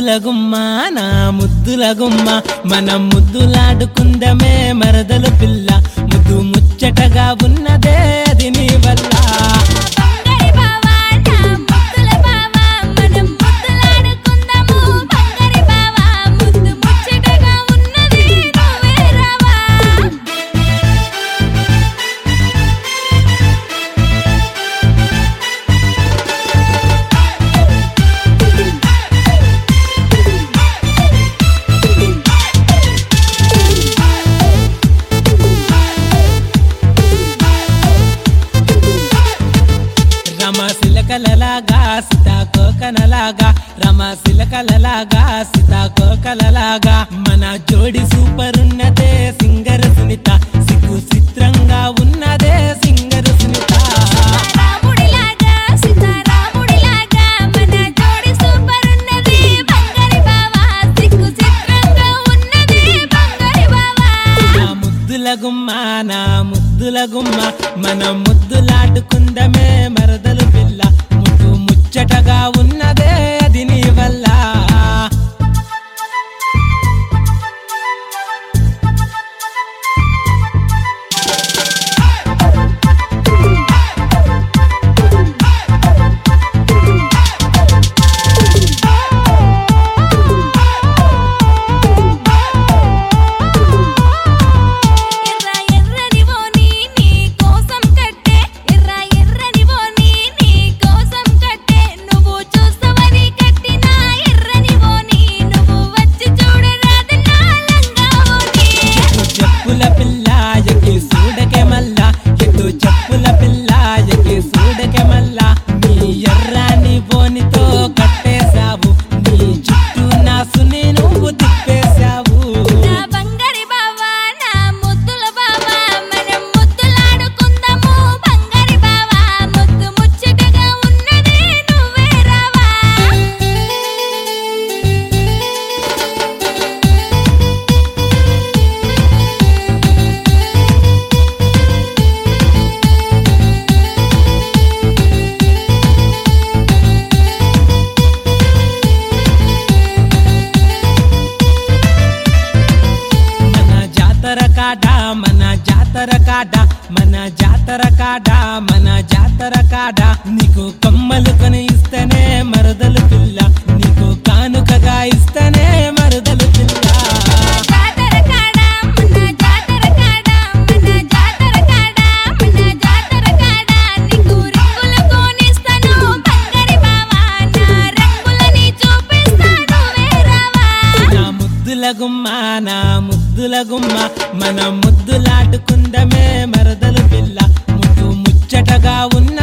ముద్దుల గుమ్మ నా ముద్దుల గుమ్మ మనం ముద్దులాడుకుందమే మరదలు పిల్ల ముద్దు ముచ్చటగా ఉన్నదే అది నీ వల్ల బంగారి బావా నా ముద్దుల బావా మనం ముద్దులాడుకుందాము బంగారి బావా ముద్దు ముచ్చటగా ఉన్నది నువ్వే రావా రమ సిలకలలాగా సీతాకోకనలాగా రమ సిలకలలాగా సీతాకోకలలాగా మన జోడి సూపర్ ఉన్నదే సింగర్ సునీత సిగ్గు చిత్రంగా ఉన్నదే సింగర్ సునీత రాముడిలాగా సీతారాముడిలాగా మన జోడి సూపర్ ఉన్నది బంగారి బావా సిగ్గు చిత్రంగా ఉన్నది బంగారి బావా నా ముద్దుల గుమ్మ నా ముద్దుల గుమ్మ మన ముద్దులాడుకుందమే మరదలు పిల్ల ముద్దు ముచ్చటగా ఉన్నదే అది నీ వల్ల ఎర్ర ఎర్రని వోని నీ కోసం కట్టే ఎర్ర ఎర్రని వోని నీ కోసం కట్టే నువ్వు చూస్తావని కట్టిన ఎర్రని వోని నువ్వు వచ్చి చూడరాదు నా లంగా వోని ఎత్తు చెప్పుల పిల్ల ఎక్కి సూడకే మల్లా ఎత్తు చెప్పుల పిల్ల ఎక్కి సూడకే మల్లా నీ ఎర్రాని బోనితో కట్టేశావు నీ చుట్టూ నా సుని నువ్వు తిప్పేశావు నా బంగారి బావా నా ముద్దుల బావా మనం ముద్దులాడుకుందాము బంగారి బావా ముద్దు ముచ్చటగా ఉన్నది నువ్వే రావా మన జాతర కాడ మన జాతర కాడ మన జాతర కాడ మన జాతర కాడ నీకు కమ్మలు కొని ఇస్తేనే మరదలు పిల్ల నీకు కానుకగా ఇస్తేనే మరదలు పిల్ల జాతర కాడ మన జాతర కాడ మన జాతర కాడ మన జాతర కాడ నీకు రింగులు కొనిస్తాను బంగారి బావా నా రంగులని చూపిస్తాను వేరావా నా ముద్దుల గుమ్మ నా ముద్దుల గుమ్మ మన ముద్దులాడుకుందమే మరదలు పిల్ల ముద్దు ముచ్చటగా ఉన్న